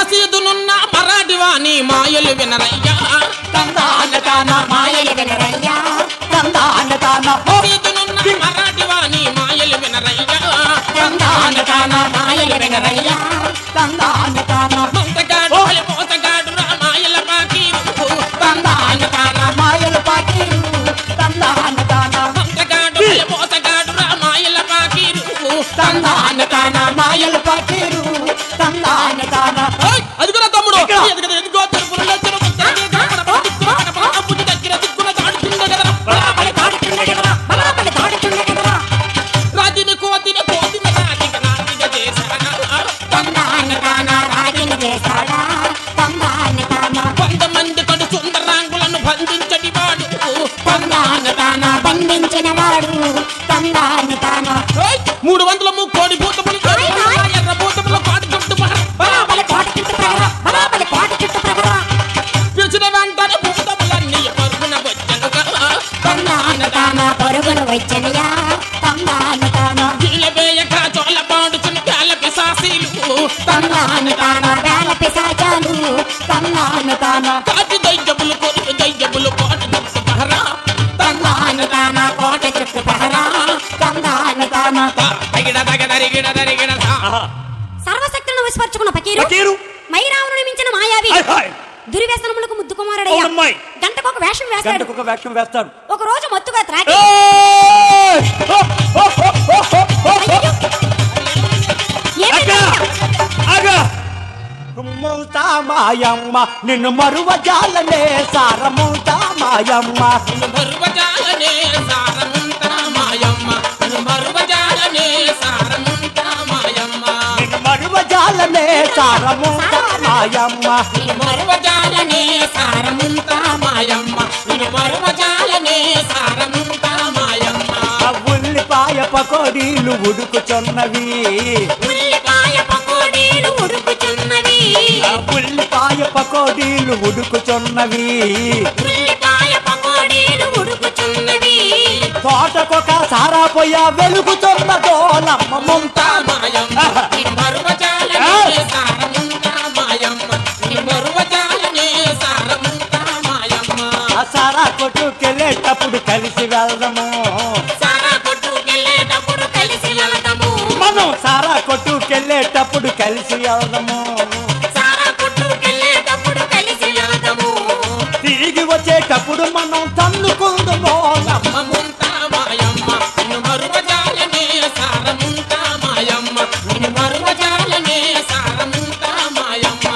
మసీదునున్న మరాఠివాణి మాయలు వినరయ్యా తందాన తాన మాయలు వినరయ్యా తందాన తాన మసీదునున్న మరాఠివాణి మాయలు వినరయ్యా తందాన తాన మాయలు వినరయ్యా తందాన తాన మొంతగాడు మోతగాడు రా మాయల పాకీరు తందాన తాన మాయలు పాకిరు తందాన తాన మొంతగాడు మోతగాడు రా మాయల పాకీరు తందాన తాన మాయలు పాకిరు తందాన తాన ఏయ్, అదిగోరా తమ్ముడు ఇక్కడ. ఎదుగు ఎదుగో తెలుపులలో తెలుపు తెలుగు కడప దిక్కున కడప అబ్బుది దగ్గర దిక్కున దాడుతుండే కదరా బలాబలి తాడుతుండే కదరా బలాబలి తాడుతుండే కదరా రాతిని కోతిని కోతిని రాతిక నాతిక చేశాడా తందాన తాన రాగిని చేశాడా తందాన తాన వంద మంది కడు సుందరాంగులను బంధించటి వాడు తందాన తాన బంధించిన వాడు తందాన తాన ఏయ్, మూడు వందల ముక్కోడి భూతములు హాయ్, హాయ్. ఎర్ర భూతముల పాటి చుట్టు బలాబలి కోట చుట్టూ ప్రగరా బలాబలి కోట చుట్టూ ప్రగరా పిలిచిన వెంటనే భూతములన్నీ పరుగున వచ్చనుగా తందాన తాన పరుగును వచ్చనయా తందాన తాన వీలవేయక చోళ పాడుచుని పేల పిశాసీలు తందాన తాన వేల పిశాచాలు తందాన తాన కాటి దయ్యములు కొరికి దయ్యములు పాటి చుట్టు పహరా తందాన తాన కోట చుట్టూ ప్రగరా తందాన తాన తగిడ తగ దరిగిడ దరిగిడ సర్వశక్తులను విస్మర్చుకున్న ఫకీరు ఫకీరు. మైరావును మించిన మాయావి హాయ్ హాయ్ దుర్వ్యసనములకు ముద్దు కుమారుడయ్యా అవునమ్మాయి. గంటకు ఒక వేషం వేస్తాడు గంటకు ఒక వాక్యం వేస్తాడు ఒక రోజు మత్తుగా త్రాగి ఏయ్! హో, హో, హో, హో, హో, హో, హో. ఏమైంది? అక్క! ఆగు! మౌతా మాయమ్మ నిన్ను మరువ జాలనే సారమౌతా మాయమ్మ మరువజాలనే సారముంత మాయమ్మ మరువజాలనే సారముంత మాయమ్మ నిన్ను మరువ జాలనే సారమౌతా మాయమ్మ మరువజాలనే సారముంత మాయమ్మ మరువజాలనే సారముంత మాయమ్మ ఆ ఉల్లిపాయ పకోడీలు ఉడుకుచున్నవి ఉల్లిపాయ పకోడీలు ఉడుకుచున్నవి ఆ ఉల్లిపాయ పకోడీలు ఉడుకుచున్నవి ఉల్లిపాయ పకోడీలు ఉడుకుచున్నవి తోటకొక సారా పొయ్య వెలుగుతున్న దోలమ్మ ముంతా మాయమ్మ మరువజాలనే సారముంత మాయమ్మ మరువజాలనే సారముంత మాయమ్మ ఆ సారా కొట్టుకెళ్ళేటప్పుడు కలిసి వెళ్దాము సారా కొట్టుకెళ్ళేటప్పుడు కలిసి వెళ్దాము మనం సారా కొట్టుకెళ్ళేటప్పుడు కలిసి వెళ్దాము సారా కొట్టుకెళ్ళేటప్పుడు కలిసి వెళ్దాము తిరిగి వచ్చేటప్పుడు మనం తన్నుకుందాము అమ్మముంత మాయమ్మ నిన్ను మరువజాలనే సారముంత మాయమ్మ నిన్ను మరువజాలనే సారముంత మాయమ్మ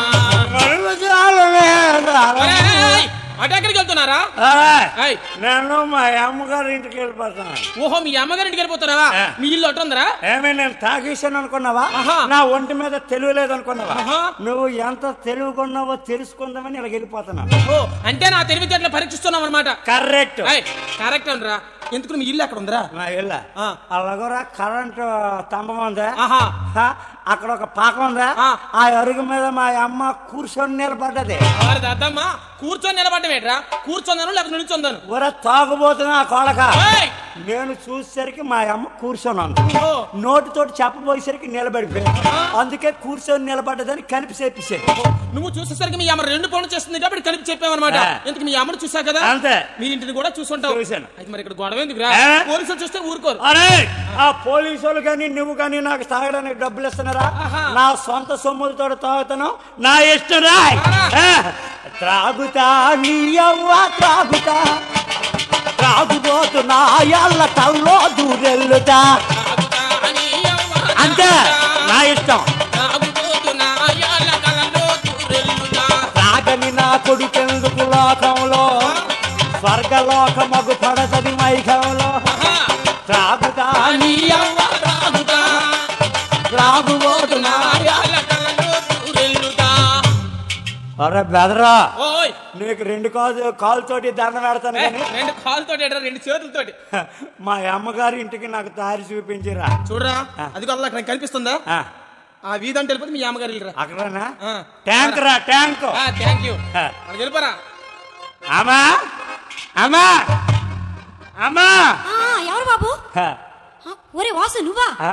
ఒరేయ్, అటు ఎక్కడికి వెళ్తున్నారా ఏయ్, నేను మా అమ్మగారి ఇంటికి వెళ్ళిపోతాను ఓహో మీ అమ్మగారింటికి వెళ్ళిపోతున్నారా ఆ. మీ ఇల్లు అటు ఉందరా ఏమే నేను తాగేసాను అనుకున్నావా ఆహా. నా ఒంటి మీద తెలివి లేదనుకున్నావా ఆహా. నువ్వు ఎంత తెలివికున్నావో తెలుసుకుందామని ఇలా వెళ్ళిపోతున్నా ఓ అంటే నా తెలివితేటలు పరీక్షిస్తున్నాం అనమాట కరెక్ట్ కరెక్ట్ అనరా ఎందుకు మీ ఇల్లు ఎక్కడ ఉందిరా నా ఇల్ల ఆ. అలాగోరా కరెంటు స్తంభం ఉందా ఆహా హా? అక్కడ ఒక పాక ఉందా ఆ. ఆ అరుగు మీద మా అమ్మ కూర్చొని నిలబడ్డది వారి దద్దమ్మ కూర్చొని నిలబడ్డమేట్రా కూర్చొందాను లేకపోతే నిల్చొందాను ఒరే తాగుబోతున్నా కొడక ఏయ్! నేను చూసేసరికి మా అమ్మ కూర్చొని ఉంది ఓ. నోటితోటి చెప్పబోయేసరికి నిలబడిపోయింది అందుకే కూర్చొని నిలబడ్డదని కలిపి చేపించాను నువ్వు చూసేసరికి మీ అమ్మ రెండు పనులు చేస్తుంది కాబట్టి కలిపి చెప్పావన్నమాట ఆ. ఎందుకు మీ అమ్మను చూసా కదా అంతే. మీ ఇంటిని కూడా చూసుంటావు చూశాను. అయితే మరి ఇక్కడ గొడవ ఎందుకురా ఆ? పోలీసులు చూస్తే ఊరుకోరు అరే ఆ పోలీసులు కానీ నువ్వు కానీ నాకు తాగడానికి డబ్బులు ఇస్తున్నారా ఆహా. నా సొంత సొమ్ములతో తాగుతాను నా ఇష్టం రా ఆహా. ఆ, త్రాగుతా నీ అవ్వ త్రాగుతా త్రాగుబోతు నా ఎల్ల కల్లో దూరెల్లుతా తాగుతా అని అవ్వ అంతే తాగుతా. నా ఇష్టం తాగుబోతు నా యాల కలలో దూరెల్లుతా. తాగని నా కొడుకెందుకు లోకంలో స్వర్గలోకమగు పడతది మైకంలో ఆహా. త్రాగుతా నీ నీ అవ్వ తాగుతా. త్రాగుబోతు నా నా యాల కలలో దూరెల్లుతా. అరే బెదరా ఓయ్ నీకు రెండు కాలు కాలుతోటి దండం పెడతాను ఏ, కానీ రెండు కాళ్ళతోటి ఎడరా రెండు చేతులతోటి మా అమ్మగారి ఇంటికి నాకు దారి చూపించిరా చూడరా ఆ. అది అలా అక్కడ కనిపిస్తుందా ఆ, ఆ వీధి అంటే వెళ్ళిపోతే మీ అమ్మగారు వెళ్ళరా అక్కడనా ఆ. ట్యాంక్ రా ట్యాంక్ థ్యాంక్ యూ ఆ. అక్కడికి వెళ్ళిపోరా అమ్మా అమ్మా అమ్మా ఆ, ఎవరు బాబు హ, ఆ, ఒరే వాసు నువ్వా ఆ. ఇది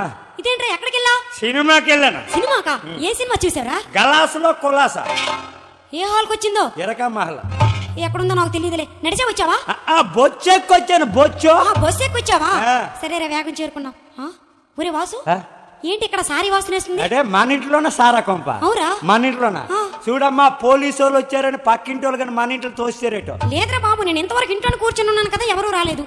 అదేంట్రా ఎక్కడికి వెళ్ళావు సినిమాకి వెళ్ళాను సినిమాకా ఏ సినిమా చూసారా గలాసులో కులాస ఏ హాల్కి వచ్చిందో ఇరక మహల్ ఎక్కడుందో నాకు తెలియదులే నడిచే వచ్చావా బొచ్చెక్కొచ్చాను బొచ్చు ఆ, బస్సు ఎక్కి వచ్చావా ఆ. సరే రే వేగం చేరుకున్నాం ఆ, ఒరే వాసు ఆ? ఏంటి ఇక్కడ సారీ వాసన వేస్తుంది అంటే మన ఇంట్లోనే సారా కొంప అవురా? మన ఇంట్లోన ఆ. చూడమ్మా పోలీసు వాళ్ళు వచ్చారని పక్కింటి వాళ్ళు కానీ మన ఇంట్లో తోస్తారేటో లేదురా బాబు నేను ఇంతవరకు ఇంట్లో కూర్చొని ఉన్నాను కదా ఎవరూ రాలేదు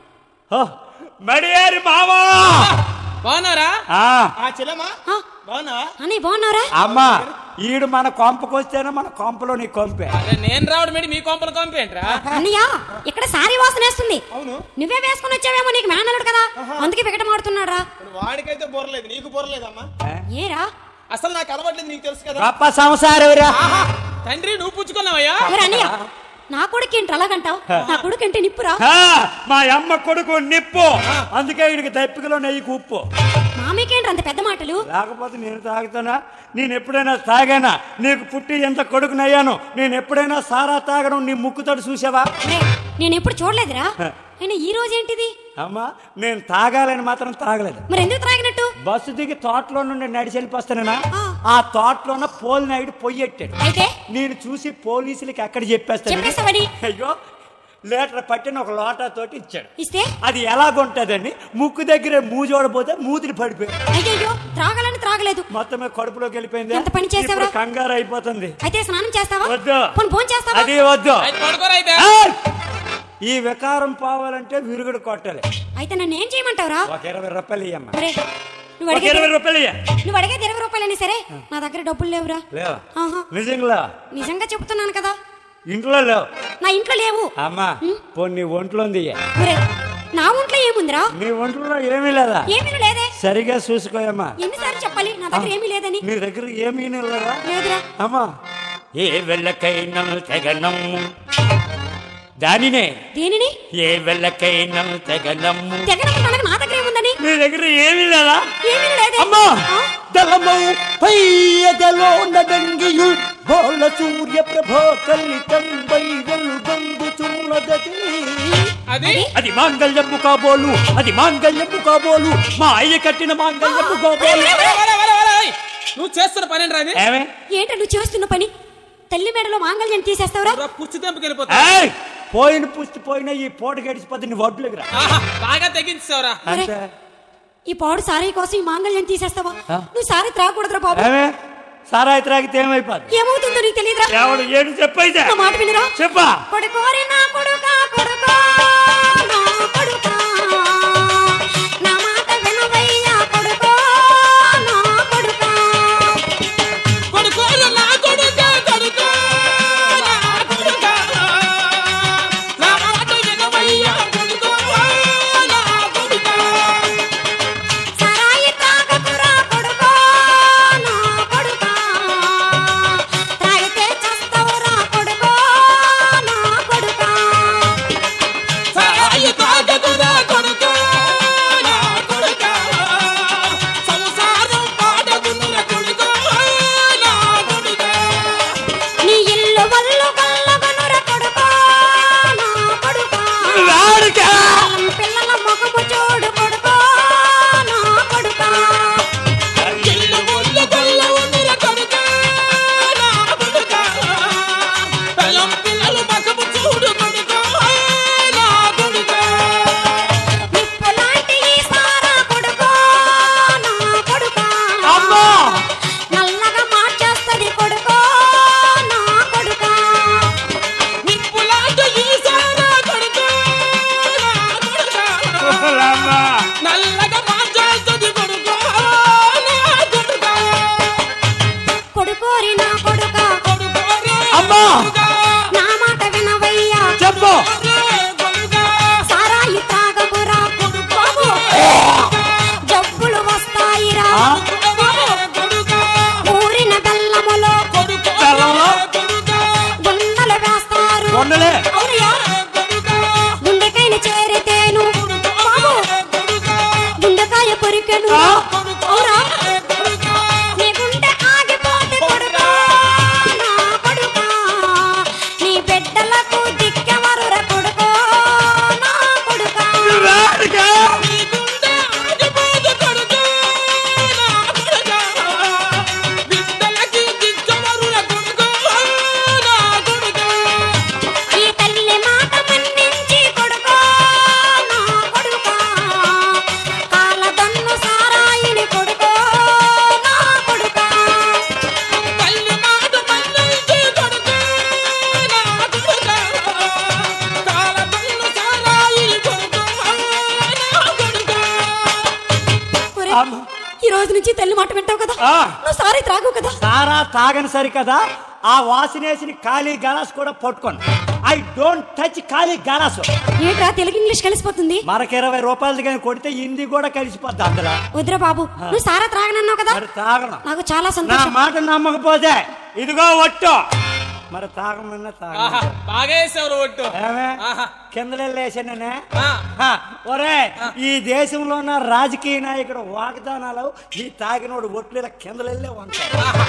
మడియారి మావా బాగున్నారా ఆ, ఆ చెల్లమ్మా ఆ, బాగున్నావా అన్నయ్య బాగున్నారా అమ్మా ఈడు మన కొంపకు వస్తేనే మన కొంపలో నీ కొంపే అరే నేను రావడం ఏంటి మీ కొంపలు కొంపేంట్రా అన్నయ్య ఇక్కడ సారీ వాసన వేస్తుంది అవును నువ్వే వేసుకుని వచ్చావేమో నీకు మేనలుడు కదా అందుకే వికట మాడుతున్నాడు రా ఇప్పుడు వాడికైతే బొరలేదు నీకు బొరలేదమ్మా ఏరా అసలు నాకు అలవాట్లేదు నీకు తెలుసు కదా గొప్ప సంసారం ఆహా తండ్రి నువ్వు పుచ్చుకున్నావయ్యా ఒరే అన్నయ్య నా కొడుకు ఏంటి అలాగంటావు నా కొడుకు ఏంటి నిప్పురా మా అమ్మ కొడుకు నిప్పు అందుకే వీడికి దప్పికలో నెయ్యి ఉప్పు మామయ్యకేంటి అంత పెద్ద మాటలు లేకపోతే నేను తాగుతానా నేను ఎప్పుడైనా తాగానా నీకు పుట్టి ఎంత కొడుకునయ్యాను నేను ఎప్పుడైనా సారా తాగడం నీ ముక్కుతోటి చూసావా ఒరే, నేను ఎప్పుడు చూడలేదురా అయినా ఈ రోజు ఏంటిది అమ్మా నేను తాగాలని మాత్రం తాగలేదు మరి ఎందుకు త్రాగినట్టు బస్సు దిగి తోటలో నుండి నడిచి వెళ్ళిపోస్తానేనా ఆ. ఆ తోటలోన పోల్ నాయుడు పొయ్యెట్టాడు అయితే నేను చూసి పోలీసులకి ఎక్కడ చెప్పేస్తాను చెప్పేస్తావని అయ్యో లీటర్ పట్టిన ఒక లోటా తోటి ఇచ్చాడు ఇస్తే అది ఎలాగుంటదండి ముక్కు దగ్గర మూజోడపోతే మూతిని పడిపోయి అయ్యయ్యో త్రాగాలని త్రాగలేదు మొత్తమే కడుపులోకి వెళ్ళిపోయింది ఎంత పని చేసావురా? ఇప్పుడు కంగారు అయిపోతుంది అయితే స్నానం చేస్తావా వద్దు. పోనీ భోజనం చేస్తావా అది వద్దు అయితే పడుకోరా అయితే ఏయ్! ఈ వికారం పోవాలంటే విరుగుడు కొట్టాలి అయితే నన్ను ఏం చేయమంటావురా ఒక ఇరవై రూపాయలు ఇయ్యమ్మా ఒరే, నువ్వు ఒక అడిగేది ఇరవై రూపాయలు ఇయ్య నువ్వు అడిగేది ఇరవై రూపాయలని సరే నా దగ్గర డబ్బులు లేవురా లేవా ఆహా నిజంగా నిజంగా చెప్తున్నాను కదా ఇంట్లో లేవు నా ఇంట్లో లేవు అమ్మా పోనీ నీ ఒంట్లో ఉంది ఇయ్య. ఒరే నా ఒంట్లో ఏముందిరా నీ ఒంట్లో ఏమీ లేదా ఏమీ లేదే సరిగా చూసుకోయమ్మా ఎన్నిసార్లు చెప్పాలి నా దగ్గర ఏమీ లేదని నీ దగ్గర ఏమీ లేదా లేదురా అమ్మా ఏ వెళ్ళకైనా తెగనమ్ము దానినే దేనిని ఏ వెళ్ళకైనా తెగనమ్ము తెగనమ్మ కనుక నా దగ్గర ఏముందని నీ దగ్గర ఏమీ లేదా ఏమీ లేదే అమ్మా ఆ? దళమౌ పయ్యదలో నడంగియు బోల సూర్య ప్రభో కలితం వైరలు గంగుచున్నదతి అది అది మాంగళ్యము కాబోలు అది మాంగళ్యము కాబోలు మా అయ్య కట్టిన మాంగళ్యము కాబోలు వరే, వరే, వరే, వరే, వరే. నువ్వు చేస్తున్న పని ఏంట్రా అది ఏమే ఏంటో నువ్వు చేస్తున్న పని తల్లి మెడలో మాంగళ్యం తీసేస్తావురా రా, పుచ్చి తెంపుకి వెళ్ళిపోతా ఏయ్! పోయిన పుష్టి పోయిన ఈ పూట గడిచిపోతే నీ వడ్లుగురా ఆహా బాగా తెగించావురా ఒరే, అంతే ఈ పాడు సారీ కోసం ఈ మాంగళ్యం తీసేస్తావా ఆ? నువ్వు సారీ త్రాగకూడదురా బాబు ఏమే సారాయి త్రాగితే ఏమైపోద్ది ఏమవుతుందో నీకు తెలియదురా ఎవడు ఏడు చెప్పైతే నా మాట వినరా చెప్పా కొడుకోరి నా కొడుకా కొడుకా నా కొడుకా నా మాట వినవయ్యా కొడుకో నా కొడుకా కొడుకోరు నా కొడుకా, కొడుకా, నా కొడుకా. నా మాట వినవయ్యా, కొడుకో, నా కొడుకా. సరాయి తాగకురా కొడుకో నా కొడుకా తాగితే చస్తావురా కొడుకో నా కొడుకా సరాయి తాగకురా, కొడుకా, నా కొడుకా. సంసారం పాడకున్న కొడుకో, నా కొడుకా. నీ ఇల్లు వల్లు కల్లగనుర కొడుకో నా కొడుకా వాడికా? పిల్లల ముఖము చూడు కొడుకో నా కొడుకా ఇల్లు ముళ్ళు గొల్ల ఉందిర కొడుకా, నా కొడుకా. పెళ్ళం పిల్లలు మగము చూడు కొడుకో, నా కొడుకా. నిప్పులాంటి ఈ సారా కొడుకో నా కొడుకా అమ్మా నల్లగా మార్చేస్తది కొడుకో నా కొడుకా నిప్పులాంటి ఈ సారా కొడుకో, నా కొడుకా. అమ్మా నల్లగా మార్చేస్తుంది కొడుకో, నా కొడుకా. కొడుకోరి నా కొడుకా కొడుకోరే అమ్మా కొడుకా, నా మాట వినవయ్యా చెప్పు కొడుకోరే కొడుకా. సారాయి తాగమురా బాబు జబ్బులు వస్తాయిరా ఆ? కొడుకా, ఊరిన బెల్లములో కొడుకా, బెల్లంలో? కొడుకా, గుండలు వేస్తారు ఉండలే అవునయ్యా కొడుకా, గుండెకాయని చేరితేను బాబు కొడుకా, గుండెకాయ పొరికెను ఆ? అవురా కొడుకా. నీ గుండె ఆగిపోతే కొడుకా నా కొడుకా నీ బిడ్డలకు దిక్కెవరురా కొడుకా అమ్మ. ఈ రోజు నుంచి తల్లి మాట వింటావు కదా ఆ. నువ్వు సారీ త్రాగు కదా సారా తాగని సరి కదా ఆ వాసినేసిన ఖాళీ గలాస్ కూడా పట్టుకోను ఐ డోంట్ టచ్ ఖాళీ గలాస్ ఏంట్రా తెలుగు ఇంగ్లీష్ కలిసిపోతుంది మనకి ఇరవై రూపాయలది కానీ కొడితే హిందీ కూడా కలిసిపోద్ది అందులో వద్దురా బాబు నువ్వు సారా త్రాగనన్నావు కదా మరి తాగను నాకు చాలా నా సంతోషం మాట నమ్మకపోతే ఇదిగో ఒట్టు మరి తాగమన్నా ఆహా తాగ బాగా వేసావు ఒట్టు ఏమే ఆహా. కిందలేసానే ఆ. ఒరే ఈ దేశంలో ఉన్న రాజకీయ నాయకుడు వాగ్దానాలు ఈ తాగినోడు ఒట్లు ఇలా కిందలెళ్ళే ఉంటాయి ఆహా.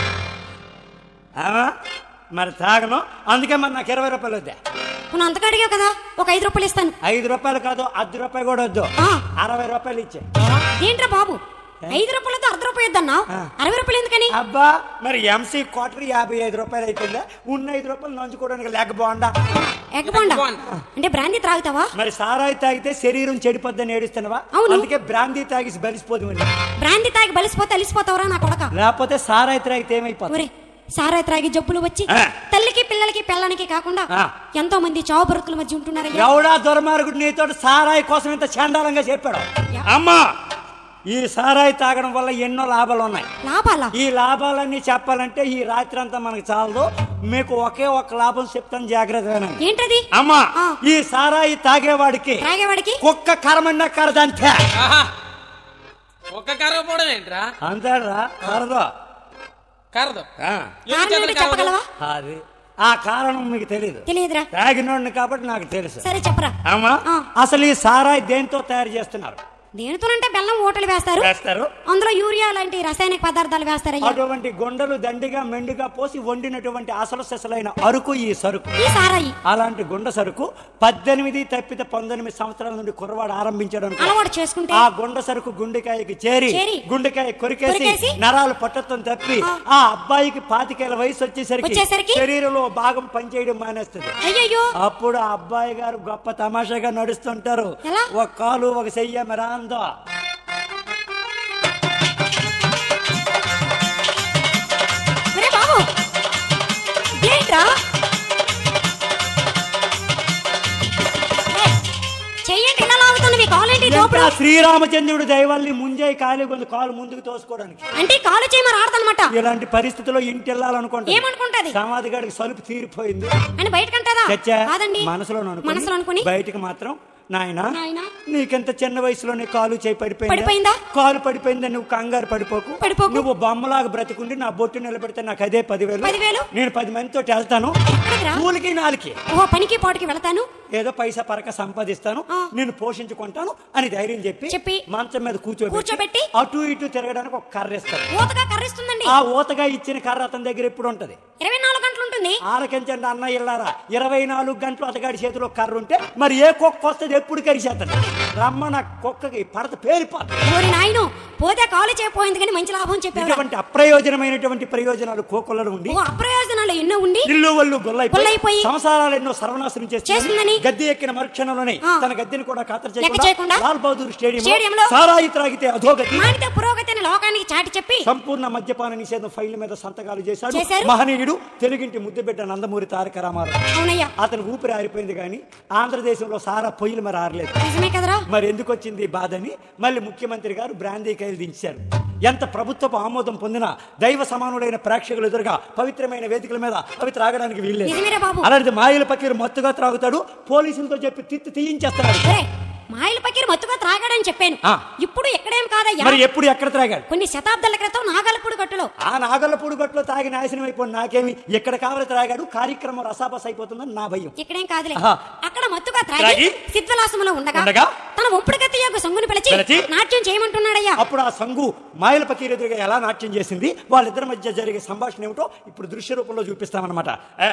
ఆమా? మరి తాగను అందుకే మరి నాకు ఇరవై రూపాయలు వద్దా నువ్వు అంతగా అడిగావు కదా ఒక ఐదు రూపాయలు ఇస్తాను ఐదు రూపాయలు కాదు అర్ధ రూపాయలు కూడా వద్దు ఆ. అరవై రూపాయలు ఇచ్చే ఏంట్రా బాబు ఐదు రూపాయలతో అర్ధ రూపాయలు ఇద్దన్నావు ఆ. అరవై రూపాయలు ఎందుకని అబ్బా మరి ఎంసీ క్వార్టర్ యాభై ఐదు రూపాయలు అయిపోయిందా ఉన్న ఐదు రూపాయలు నంచుకోవడానికి లేక బాగుండా ఎగ్గబోండా ఎగ్గబోండా. అంటే బ్రాందీ త్రాగుతావా మరి సారాయి తాగితే శరీరం చెడిపోద్దని ఏడుస్తున్నావా అవును. అందుకే బ్రాందీ తాగి బలిసిపోదు అని బ్రాందీ తాగి బలిసిపోతే అలిసిపోతావురా నా కొడక లేకపోతే సారాయి తాగితే ఏమైపోతుంది ఒరే సారాయి త్రాగి జబ్బులు వచ్చి ఆ. తల్లికి పిల్లలకి పిల్లలకి కాకుండా ఆ. ఎంతో మంది చావు బరుకుల మధ్య ఉంటున్నారయ్యా ఎవడా దుర్మార్గుడు నీతో సారాయి కోసం ఇంత చండాలంగా చెప్పాడు యా. అమ్మా ఈ సారాయి తాగడం వల్ల ఎన్నో లాభాలు ఉన్నాయి లాభాలా ఈ లాభాలన్నీ చెప్పాలంటే ఈ రాత్రి అంతా మనకు చాలదు మీకు ఒకే ఒక్క లాభం చెప్తాను జాగ్రత్త వినండి. ఏంటది అమ్మా ఆ. ఈ సారాయి తాగేవాడికి త్రాగేవాడికి కుక్క కరమన్నా కరదంతే ఆహా. ఒక్క కరగపోవడం ఏంట్రా అంతేరా కరదు కరదు ఆ, ఎందుకు కారణం చేతన ఏంటో కరగదు? చెప్పగలవా అది ఆ కారణం మీకు తెలియదు తెలియదురా తాగినోడిని కాబట్టి నాకు తెలుసు సరే చెప్పరా అమ్మా ఆ. అసలు ఈ సారాయి దేంతో తయారు చేస్తున్నారు దేనితోనంటే బెల్లం ఓటలు వేస్తారు వేస్తారు అందులో యూరియా లాంటి రసాయనిక పదార్థాలు వేస్తారయ్యా అటువంటి గుండెలు దండిగా మెండుగా పోసి వండినటువంటి అసలు సెసలైన అరుకు ఈ సరుకు ఈ సారాయి అలాంటి గుండె సరుకు పద్దెనిమిది తప్పితే పంతొమ్మిది సంవత్సరాల నుండి కుర్రవాడు ఆరంభించాడు అనుకో. అలవాటు చేసుకుంటే ఆ గుండె సరుకు గుండెకాయకి చేరి చేరి, గుండెకాయ కొరికేసి కొరికేసి, నరాలు పట్టత్వం తప్పి ఆ. ఆ అబ్బాయికి పాతికేళ్ల వయసు వచ్చేసరికి వచ్చేసరికి, శరీరంలో భాగం పనిచేయడం మానేస్తుంది అయ్యయ్యో అప్పుడు ఆ అబ్బాయి గారు గొప్ప తమాషాగా నడుస్తుంటారు ఎలా? ఒక కాలు ఒక చెయ్య మెరాందో ఒరే బాబు ఏంట్రా ఏయ్, చెయ్యండి ఇలా లాగుతుంది మీ కాలేంటి ఎంత దోపుడు శ్రీరామచంద్రుడు దయవల్లి ముంజాయి కాలి కొంత కాలు ముందుకు తోసుకోవడానికి అంటే కాలు చేయమని ఆడదనమాట ఇలాంటి పరిస్థితిలో ఇంటి వెళ్ళాలనుకుంటా ఏమనుకుంటది సమాధి గడికి సలుపు తీరిపోయింది అని బయటకంటదా చచ్చా కాదండి మనసులో మనసులో అనుకుని బయటికి మాత్రం నాయనా నాయనా నీకెంత చిన్న వయసులోనే కాలు చేయి పడిపోయిందా పడిపోయిందా? కాలు పడిపోయిందా నువ్వు కంగారు పడిపోకు పడిపోకు. నువ్వు బొమ్మలాగా బ్రతికుండి నా బొట్టు నిలబెడితే నాకు అదే పదివేలు పదివేలు? నేను పది మందితో వెళ్తాను ఎక్కడికిరా? కూలికి నాలుకి ఓహో పనికి పాటికి వెళతాను ఏదో పైసా పరక సంపాదిస్తాను ఆ. నేను పోషించుకుంటాను అని ధైర్యం చెప్పి చెప్పి, మంచం మీద కూర్చోబెట్టి కూర్చోబెట్టి, అటు ఇటు తిరగడానికి ఒక కర్ర ఇస్తాడు ఊతగా కర్రిస్తుందండి ఆ ఊతగా ఇచ్చిన కర్ర అతని దగ్గర ఎప్పుడు ఉంటది ఇరవై నాలుగు గంటలు ఉంటుంది ఆలకించండి అన్న ఇల్లారా ఇరవై నాలుగు గంటలు అతగాడి చేతిలో కర్ర ఉంటే మరి ఏ కుక్క వస్తుంది ఎప్పుడు కరిచేస్తాడు రమ్మన కుక్కకి పడత పేరిపోతుంది ఓరి నాయను పోతే కాలు చేయపోయింది కానీ మంచి లాభం చెప్పారు ఇటువంటి అప్రయోజనమైనటువంటి ప్రయోజనాలు కోకొల్లలు ఉండి ఓ అప్రయోజనాలు ఎన్నో ఉండి ఇల్లు వాళ్ళు గొల్లైపోయి గొల్లైపోయి సంసారాలు ఎన్నో సర్వనాశనం చేస్తుందని చేస్తుందని గద్దె ఎక్కిన మరుక్షణంలోనే ఆ. తన గద్దెని కూడా ఖాతరు లెక్క చేయకుండా చేయకుండా లాల్ బహదూర్ స్టేడియం స్టేడియంలో సారాయి త్రాగితే అధోగతి మానిత పురోగతిని లోకానికి చాటి చెప్పి సంపూర్ణ మద్యపాన నిషేధం ఫైల్ మీద సంతకాలు చేశాడు చేశారు. మహనీయుడు తెలుగింటి ముద్దుబిడ్డ నందమూరి తారక రామారావు అవునయ్యా అతను ఊపిరి ఆరిపోయింది కానీ ఆంధ్రదేశంలో సారా పొయ్యిలు మరి ఆరలేదు నిజమే కదరా మరి ఎందుకు వచ్చింది ఈ బాధని మళ్ళీ ముఖ్యమంత్రి గారు బ్రాందీ కైలు దించారు ఎంత ప్రభుత్వపు ఆమోదం పొందినా దైవ సమానుడైన ప్రేక్షకులు ఎదురుగా పవిత్రమైన వేదికల మీద అవి త్రాగడానికి వీల్లేదు నిజమేరా బాబు అలాంటి మాయల పకీరు మత్తుగా త్రాగుతాడు పోలీసులతో చెప్పి తిత్తి తీయించేస్తాడు ఒరే మాయల పకీర్ మత్తుగా త్రాగాడని చెప్పాను ఆ. ఇప్పుడు ఎక్కడేం కాదయ్యా మరి ఎప్పుడు ఎక్కడ త్రాగాడు కొన్ని శతాబ్దాల క్రితం నాగలపూడి గట్టులో ఆ నాగల్లపూడి గట్లో తాగి నాశనం అయిపోయి నాకేమి ఎక్కడ కావాలి త్రాగాడు కార్యక్రమం రసాబస్ అయిపోతుందని నా భయం ఇక్కడేం కాదులే ఆహా. అక్కడ మత్తుగా త్రాగి త్రాగి? సిద్వలాసంలో ఉండగా ఉండగా? తన ఒప్పుడు కత్తి యొక్క సంగుని పిలిచి పిలిచి? నాట్యం చేయమంటున్నాడయ్యా అప్పుడు ఆ సంగు మాయల పకీర్ ఎదురుగా ఎలా నాట్యం చేసింది వాళ్ళిద్దరి మధ్య జరిగే సంభాషణ ఏమిటో ఇప్పుడు దృశ్య రూపంలో చూపిస్తామన్నమాట ఏ.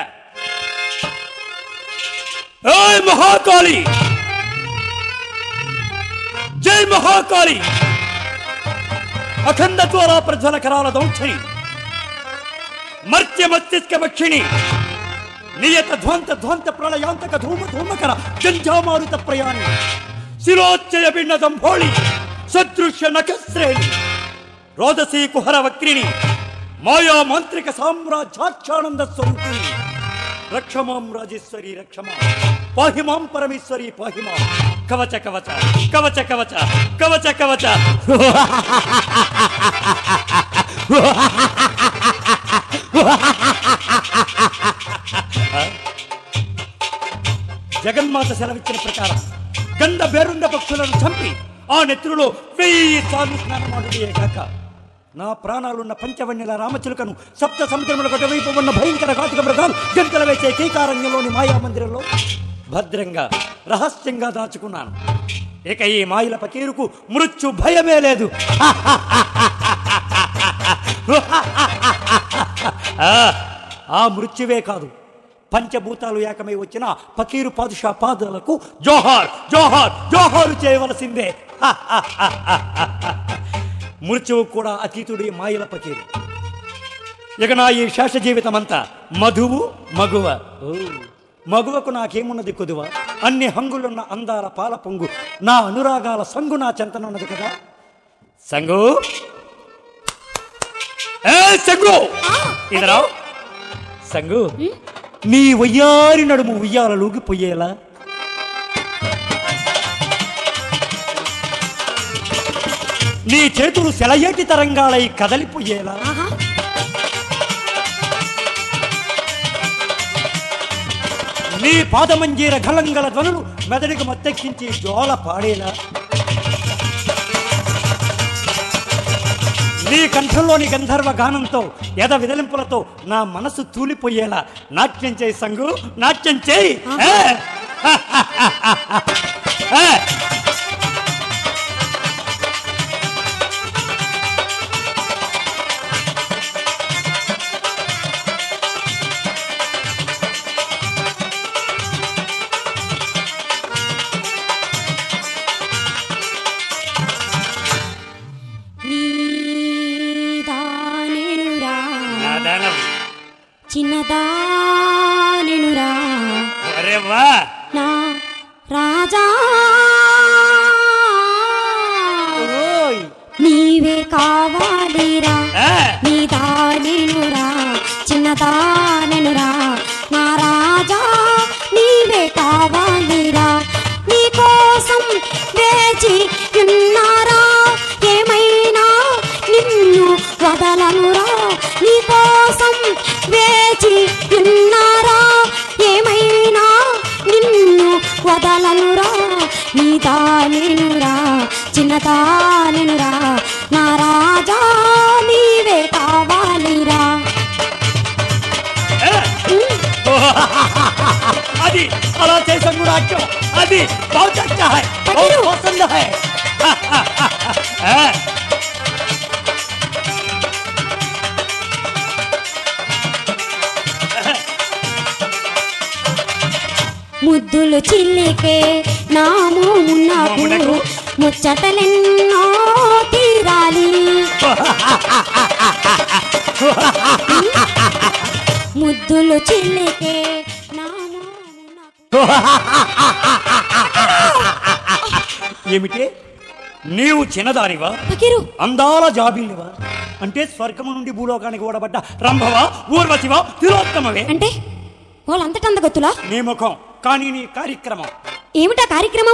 ఏయ్ మహాకాళి జై మహాకాళి అఖండ త్వర ప్రజ్వల కరాల దౌక్షణి మర్త్య మస్తిష్క భక్షిణి నియత ధ్వంత ధ్వంత ప్రళయాంతక ధూమ ధూమకర జంఝామారుత ప్రయాణి శిరోచ్చయ భిన్న దంభోళి సదృశ్య నఖశ్రేణి రోదసీ కుహర వక్రిణి మాయా మాంత్రిక సామ్రాజ్యాఖ్యానంద స్వరూపిణి రక్షమాం రాజేశ్వరి రక్షమా పాహిమాం పరమేశ్వరి పాహిమాం కవచ కవచ కవచ కవచ కవచ కవచ జగన్మాత సెలవిచ్చిన ప్రకారం గంధ బేరుండ పక్షులను చంపి ఆ నెత్తురులో వెయ్యి సార్లు స్నానమాడుడే కాక నా ప్రాణాలున్న పంచవన్యల రామచిలుకను సప్త సముద్రములకు అటువైపు ఉన్న భయంకర ఘాతుక మృగాలు గంటలు వేసే కైకారణ్యంలోని మాయా మందిరంలో భద్రంగా రహస్యంగా దాచుకున్నాను ఇక ఈ మాయల పకీరుకు మృత్యు భయమే లేదు ఆ, ఆ మృత్యువే కాదు పంచభూతాలు ఏకమై వచ్చిన ఫకీరు పాదుషా పాదాలకు జోహార్ జోహార్ జోహారు చేయవలసిందే మృత్యువు కూడా అతీతుడి మాయల ఫకీరు ఇక నా ఈ శేష జీవితం అంతా మధువు మగువ ఓ, మగువకు నాకేమున్నది కొదువ అన్ని హంగులున్న అందాల పాల పొంగు నా అనురాగాల సంగు నా చెంతనున్నది కదా సంగు ఏ సంగు ఇదరా సంగు నీ వయ్యారి నడుము ఉయ్యాలలోకి పొయ్యేలా నీ చేతులు సెలయేటి తరంగాలై కదలిపోయేలా ఆహా నీ పాదమంజీర గలంగల ధ్వనులు మెదడికి మత్తెక్కించి జోల పాడేలా నీ కంఠంలోని గంధర్వ గానంతో ఎద విదలింపులతో నా మనసు తూలిపోయేలా నాట్యం చేయి సంగు నాట్యం చేయి ఏ? ఏ? నీదానెనురా నా దానం. చిన్నదానెనురా అరే వా నా రాజా ఓయ్. నీవే కావాలిరా ఏ? నీదానెనురా చిన్నదానెనురా నా రాజా నీవే కావాలిరా నీ కోసం వేచి ఉన్నారా ఏమైనా నిన్ను వదలనురా నీ కోసం వేచి ఉన్నారా ఏమైనా నిన్ను వదలనురా నీ దానినురా చిన్నదానినురా నా రాజా నీవే కావాలిరా ఏ? అది అలా చేసాం కూడా అచ్చో అది बहुत अच्छा है बहुत पसंद है ఏ? ముద్దులు చిల్లికే నాము నాకు మోమునకు? ముచ్చటలెన్నో తీరాలి ముద్దులు చిల్లికే నాము నాకు ఏమిటి నీవు చిన్నదానివా ఫకీరు అందాల జాబిల్లివా అంటే స్వర్గము నుండి భూలోకానికి ఓడబడ్డ రంభవా ఊర్వశివా తిలోత్తమవే అంటే వాళ్ళంతటా అందగొత్తులా నీ ముఖం కానీ నీ కార్యక్రమం ఏమిటా కార్యక్రమం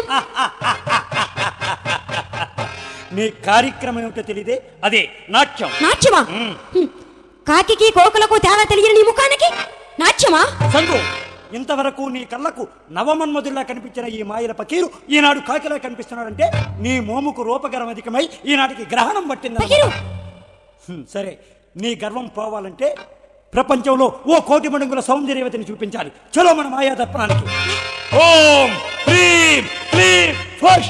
నీ కార్యక్రమం ఏమిటో తెలియదే అదే నాట్యం నాట్యమా మ్మ్. హ్మ్. కాకికి కోకులకు తేడా తెలియని నీ ముఖానికి నాట్యమా సంగు ఇంతవరకు నీ కళ్ళకు నవమన్మధుల్లా కనిపించిన ఈ మాయల పకీరు ఈనాడు కాకిలా కనిపిస్తున్నాడంటే నీ మోముకు రూపగరం అధికమై ఈనాటికి గ్రహణం పట్టింది ఫకీరు సరే నీ గర్వం పోవాలంటే ప్రపంచంలో ఓ కోటి మడుగుల సౌందర్యవతిని చూపించాలి చలో మన మాయా దర్పణానికి ఓం హ్రీం క్లీం ఫట్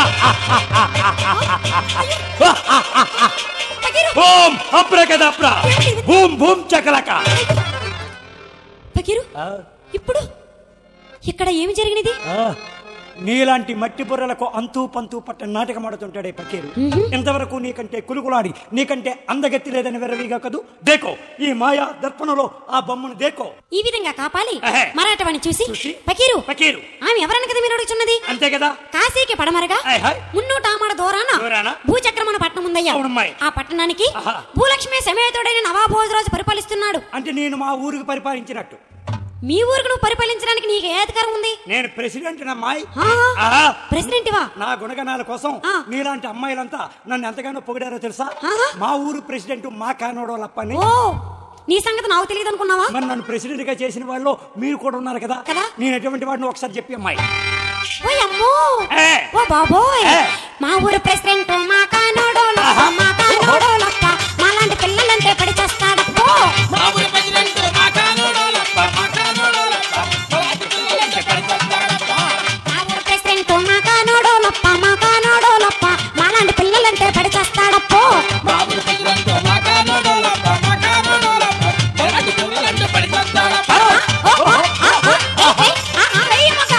ఫకీరు ఓం అప్రకదప్ర భూమ్ భూమ్ చకలక ఫకీరు ఇప్పుడు ఇక్కడ ఏమి జరిగినది ఆ, నీలాంటి మట్టి బుర్రలకు అంతూ పంతూ పట్ట నాటకం ఆడుతుంటాడే పకీరు ఇంతవరకు నీకంటే కులుకులాడి నీకంటే అందగత్తి లేదని వెర్రవిగా కదూ దేకో ఈ మాయా దర్పణలో ఆ బొమ్మను దేకో ఈ విధంగా కాపాలి ఎహే. మరాఠవాణి చూసి చూసి? ఫకీరు పకీరు ఆమె ఎవరన్న కదా మీరు అడుగుచున్నది అంతే కదా కాశీకి పడమరగా హాయ్ హాయ్ మున్నూట ఆమడ దూరాన దూరాన? భూచక్రమణ పట్టణం ఉందయ్యా అవునమ్మాయి. ఆ పట్టణానికి ఆహా. భూలక్ష్మి సమేతుడైన నవాభోజరాజు పరిపాలిస్తున్నాడు అంటే నేను మా ఊరికి పరిపాలించినట్టు మీ ఊరికి నువ్వు పరిపాలించడానికి నీకు ఏ అధికారం ఉంది నేను ప్రెసిడెంట్ అమ్మాయి ఆ, ఆహా. ప్రెసిడెంట్ వా నా గుణగణాల కోసం ఆ. నీలాంటి అమ్మాయిలంతా నన్ను ఎంతగానో పొగిడారో తెలుసా ఆహా. మా ఊరు ప్రెసిడెంట్ మా కానోడోళ్ళప్పని ఓ నీ సంగతి నాకు తెలియదు అనుకున్నావా మరి నన్ను ప్రెసిడెంట్ గా చేసిన వాళ్ళు మీరు కూడా ఉన్నారు కదా కదా. నేను ఎటువంటి వాడిని ఒకసారి చెప్పి అమ్మాయి ఓ అమ్మో ఏ. ఓ బాబోయ్ ఏ. మా ఊరు ప్రెసిడెంట్ మా కానోడోలప్ప మా కానోడోలప్ప మాలాంటి పిల్లలంటే పడి చేస్తాడప్పో మా ఊరి ప్రెసిడెంట్ మా కానోడోలప్ప, మా కానోడోలప్ప, అలాంటి పిల్లలంటే పడిపోతాడప్ప. మా ఊరు ప్రెసిడెంట్ మా కానోడోలప్ప మా కానోడోలప్ప మాలాంటి పిల్లలంటే పడి చేస్తాడప్పో మా ఊరి ప్రెసిడెంట్ మా కానోడోలప్ప, మా కానోడోలప్ప, అలాంటి పిల్లలంటే పడిపోతాడప్ప. ఓ, ఓ, ఆ, ఆ, ఏ, ఏ, ఆ, ఆ, వెయ్యి మగ.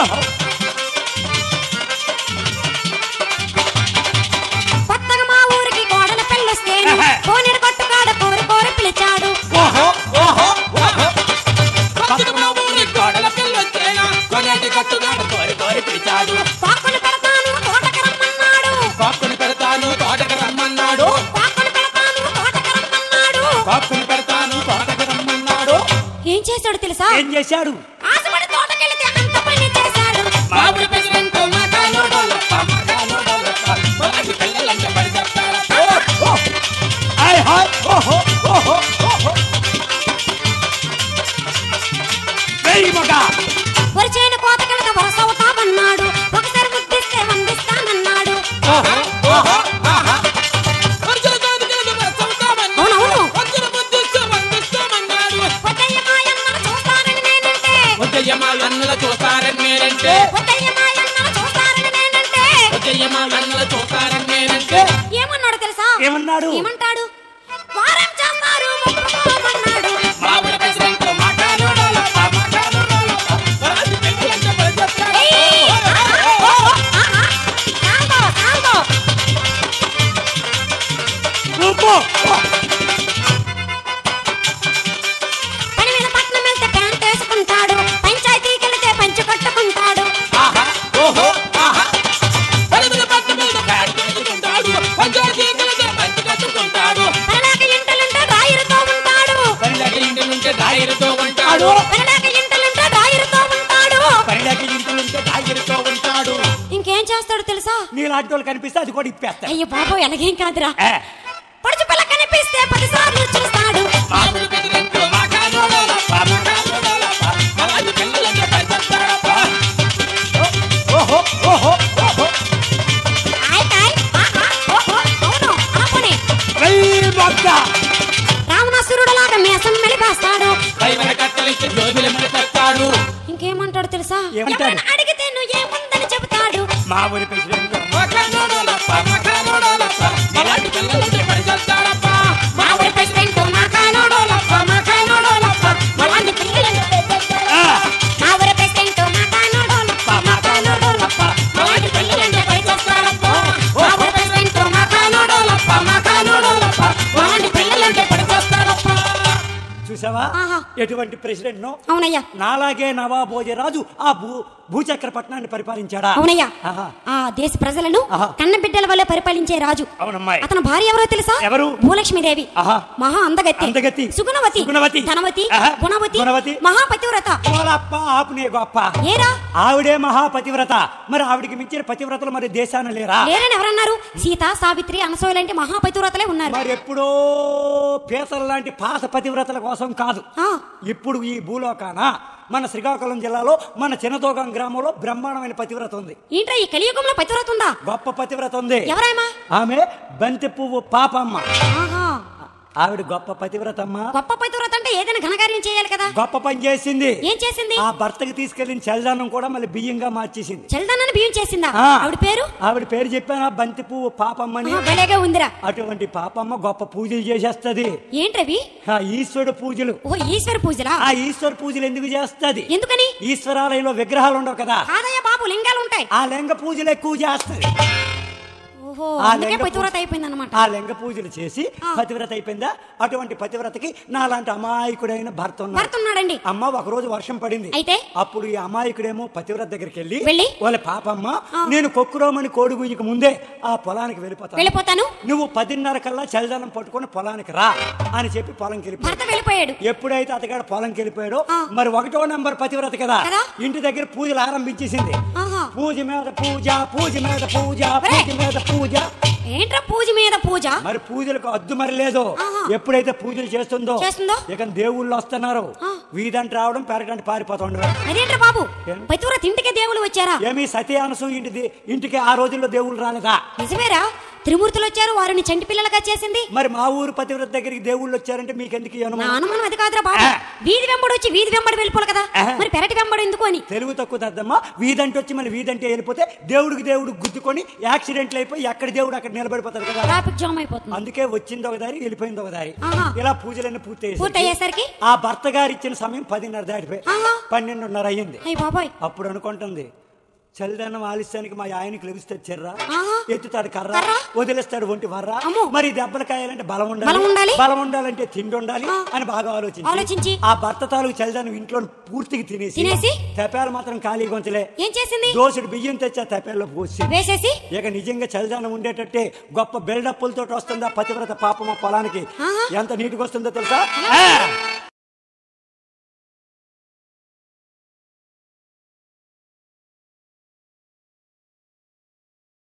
కొత్తగా మా ఊరికి కోడల పెళ్ళొస్తే కోనెడు కొట్టుకాడ కోరి కోరి పిలిచాడు ఓహో ఓహో ఓహో కొత్తగా మా ఊరి కోడల పిల్లొచ్చేనా, కొనేటి కట్టునాడు కోరి కోరి పిలిచాడు పాకులు పెడతాను తోటకి రమ్మన్నాడు కాక్కుని పెడతాను తోటకు రమ్మన్నాడు పాకులు పెడతాను తోటకి రమ్మన్నాడు కాక్కుని పెడతాను తోటకు రమ్మన్నాడు ఏం చేశాడు తెలుసా ఏం చేశాడు ఆశపడి తోటకెళ్తే అంత పని చేశాడు మా ఊరి ప్రెసిడెంట్ మా కానోడోలప్ప, మా కానోడోలప్ప, అలాంటి పిల్లలంటే పడిపోతాడప్ప. హాయ్ హాయ్ ఓహో ఓహో ఓహో వెయ్యి మగ వరిచేను కోతకెళ్తే వరసవుతామన్నాడు ఒకసారి ముద్దిస్తే వందిస్తానన్నాడు ఆహా, ఆహా, ఆహా. వర్షాలు కాదుకెళ్ళి వర్షవుతామన్నాడు. అవునవును. వర్షాలు ముద్దిస్తే వందిస్తామన్నాడు. వద్దయ్య మాయన్నను చూస్తానని నేనంటే వద్దయ్య మా అన్నల చూస్తారని నేనంటే వద్దయ్య మాయన్నను చూస్తానని నేనంటే వద్దయ్య మా అన్నల చూస్తారని నేనంటే ఏమన్నాడు తెలుసా ఏమన్నాడు ఏమంటాడు వారం చేస్తారు మొక్కుకోమన్నాడు మా ఊరి ప్రెసిడెంట్ మా కానోడోలప్ప, మా కానోడోలప్ప, అలాంటి పిల్లలంటే పడిపోతాడప్ప. ఏయ్! ఆహా, ఓ, ఓ, ఆహా. సాంగో, సాంగో. అబ్బో! పని మీద పట్నం వెళ్తే ప్యాంట్ వేసుకుంటాడు పంచాయతీకి వెళ్తే పంచి కట్టుకుంటాడు ఆహా, ఓహో, ఆహా. పని మీద పట్టు మీద ప్యాంటు వేసుకుంటాడు. పంచాయతీ ఎన్నికలతో పంచి కట్టుకుంటాడు. పరలాక ఇంటలుంటే డ్రాయరుతో ఉంటాడు పనిలేక ఇంటి నుండి డాయరుతో ఉంటాడు పరలాక ఇంటలుంటే డ్రాయరుతో ఉంటాడు పైనకి ఇంటిలుంటే డాగిరితో ఉంటాడు ఇంకేం చేస్తాడు తెలుసా నీలాంటి వాళ్ళు కనిపిస్తే అది కూడా ఇప్పేస్తాడు అయ్యో బాబో ఎలాగేం కాదురా ఏ, పడుచు పిల్ల కనిపిస్తే పదిసార్లు చూస్తాడు మా ఊరి ప్రెసిడెంట్ మా కానోడోలప్ప, మా కానోడోలప్ప, అలాంటి పిల్లలంటే పడిపోతాడప్ప. ఓహో ఓహో ఓహో ఆయ్ ఆయ్, ఆహా, ఓహో, అవును ఆపని వెయ్యి మగ రావణాసురుడు లాగా మేసం మెలిపేస్తాడు పైన కట్టలిచ్చి జోబిలి పెడతాడు ఇంకేమంటాడు తెలుసా ఏమంటాడు? ఎవరైనా అడిగితే నువ్వు ఏముందని చెబుతాడు మా ఊరి ప్రెసిడెంట్ మా కానోడోలప్ప, మా కానోడోలప్ప, అలాంటి పిల్లలంటే పడిపోతాడప్ప. మా ఊరి ప్రెసిడెంట్ మా కానోడోలప్ప మా కానోడోలప్ప అలాంటి పిల్లలను ఆ, మా ఊరి ప్రెసిడెంట్ మా కానోడోలప్ప మా కానోడోలప్ప అలాంటి పిల్లలంటే పడిచేస్తాడప్ప మా ఊరి ప్రెసిడెంట్ మా కానోడోలప్ప మా కానోడోలప్ప అలాంటి పిల్లలంటే పడిచేస్తాడప్ప చూసావా ఆహా. ఎటువంటి ప్రెసిడెంట్ నో అవునయ్యా నాలాగే నవాబోజరాజు ఆ భూ భూచక్ర పట్టణాన్ని పరిపాలించాడా అవునయ్యా ఆహా. ఆ దేశ ప్రజలను ఆహా. కన్న బిడ్డల వల్ల పరిపాలించే రాజు అవునమ్మాయి అతని భార్య ఎవరో తెలుసా ఎవరు? భూలక్ష్మీదేవి ఆహా. మహా అందగత్తి అందగత్తి. సుగుణవతి సుగుణవతి. ధనవతి ఆహా. గుణవతి గుణవతి. మహాపతివ్రత ఓలప్ప ఆపునే గొప్ప ఏరా ఆవిడే మహాపతివ్రత మరి ఆవిడికి మించిన పతివ్రతలు మరి దేశాన లేరా లేరని ఎవరన్నారు సీత సావిత్రి అనసూయ లాంటి మహాపతివ్రతలే ఉన్నారు మరి ఎప్పుడో పీతల లాంటి పాత పతివ్రతల కోసం కాదు ఆ, ఇప్పుడు ఈ భూలోకాన మన శ్రీకాకుళం జిల్లాలో మన చిన్నతోగం గ్రామంలో బ్రహ్మాండమైన పతివ్రత ఉంది ఏంట్రా ఈ కలియుగంలో పతివ్రత ఉందా గొప్ప పతివ్రత ఉంది ఎవరాయమా ఆమె బంతి పువ్వు పాపమ్మ ఆహా ఆవిడ గొప్ప పతివ్రతమ్మ గొప్ప పతివ్రత అంటే ఏదైనా ఘనకార్యం చేయాలి కదా గొప్ప పని చేసింది ఏం చేసింది ఆ భర్తకి తీసుకెళ్లిన చల్దానం కూడా మళ్ళీ బియ్యంగా మార్చేసింది చల్దానని బియ్యం చేసిందా ఆ. ఆవిడ పేరు ఆవిడ పేరు చెప్పాను బంతి పువ్వు పాపమ్మని ఆహా, భలేగా ఉందిరా అటువంటి పాపమ్మ గొప్ప పూజలు చేసేస్తది ఏంట్రవి ఆ ఈశ్వరుడు పూజలు ఓ ఈశ్వర పూజలా ఆ ఈశ్వర పూజలు ఎందుకు చేస్తది ఎందుకని ఈశ్వరాలయంలో విగ్రహాలు ఉండవు కదా కాదయ్య బాబు లింగాలు ఉంటాయి ఆ లింగ పూజలు ఎక్కువ చేస్తది ఓహో ఆ అందుకే లింగ పతివ్రత పూజ- అయిపోయింది అనమాట ఆ లింగ పూజలు చేసి పతివ్రత అయిపోయిందా అటువంటి పతివ్రతకి నాలాంటి అమాయకుడైన భర్త ఉన్నాడు భర్త ఉన్నాడండి అమ్మ ఒకరోజు వర్షం పడింది అయితే? అప్పుడు ఈ అమాయకుడేమో పతివ్రత దగ్గరికి వెళ్ళి వెళ్ళి? వాళ్ళ పాపమ్మ నేను కొక్కురోమని కోడి గుయ్యకు ముందే ఆ పొలానికి వెళ్ళిపోతాను వెళ్ళిపోతాను నువ్వు పదిన్నర కల్లా చలిదనం పట్టుకొని పొలానికి రా అని చెప్పి పొలంకి వెళ్ళిపోయాడు భర్త వెళ్ళిపోయాడు ఎప్పుడైతే అతగాడు పొలంకి వెళ్ళిపోయాడో ఆ. మరి ఒకటో నంబర్ పతివ్రత కదా కదా? ఇంటి దగ్గర పూజలు ఆరంభించేసింది ఆహా. పూజ మీద పూజ పూజ మీద పూజ ఒరే! పూజ మీద పూజ ఏంట్రా పూజ మీద పూజ మరి పూజలకు అద్దు మరి లేదు ఆహా. ఎప్పుడైతే పూజలు చేస్తుందో చేస్తుందో? ఇక దేవుళ్ళు వస్తున్నారు ఆ. వీధంటే రావడం పెరగంటే పారిపోతుండరు అదేంట్రా బాబు ఏం? పతివ్రత ఇంటికే దేవుళ్ళు వచ్చారా ఏమి సతీ అనసు ఇంటిది ఇంటికి ఆ రోజుల్లో దేవుళ్ళు రాలేదా నిజమేరా త్రిమూర్తులు వచ్చారు వారిని చంటి పిల్లలుగా చేసింది మరి మా ఊరు పతివ్రత దగ్గరికి దేవుళ్ళు వచ్చారంటే మీకెందుకు ఈ నా అనుమానం అనుమానం అది కాదురా బాబు ఆ. వీధి వెంబడి వచ్చి వీధి వెంబడి వెళ్ళిపోవాలి కదా ఆహా. మరి పెరటి వెంబడి ఎందుకు అని తెలుగు తక్కువ దద్దమ్మా వీధంటే వచ్చి మళ్ళీ వీధంటే వెళ్ళిపోతే దేవుడికి దేవుడు గుద్దుకొని యాక్సిడెంట్లు అయిపోయి ఎక్కడ దేవుడు అక్కడ నిలబడిపోతాడు కదా ట్రాఫిక్ జామ్ అయిపోతుంది అందుకే వచ్చింది ఒక దారి వెళ్ళిపోయింది ఒక దారి ఆహా. ఇలా పూజలన్నీ పూర్తి పూర్తి అయ్యేసరికి ఆ భర్త గారు ఇచ్చిన సమయం పదిన్నర దాటిపోయి ఆహా. పన్నెండున్నర అయ్యింది అయ్యి బాబాయ్ అప్పుడు అనుకుంటుంది చలిదన్నం ఆలస్యానికి మా ఆయనకి లభిస్తే చెర్రా ఆహా. ఎత్తుతాడు కర్ర కర్ర. వదిలేస్తాడు ఒంటి వర్ర అమ్మో. మరి దెబ్బలు కాయాలంటే బలం ఉండాలి బలం ఉండాలి. బలం ఉండాలంటే తిండి ఉండాలి ఆ. అని బాగా ఆలోచించి ఆలోచించి. ఆ భర్త తాలూకు చలిదన్నం ఇంట్లో పూర్తిగా తినేసి తినేసి? తెపాలు మాత్రం ఖాళీ గొంచలే ఏం చేసింది దోసుడు బియ్యం తెచ్చా తెపాల్లో పోసి వేసేసి ఇక నిజంగా చలిదానం ఉండేటట్టే గొప్ప బిల్డప్పులతో వస్తుందా పతివ్రత పాపమ పొలానికి ఆహా. ఎంత నీటికి వస్తుందో తెలుసా ఆ!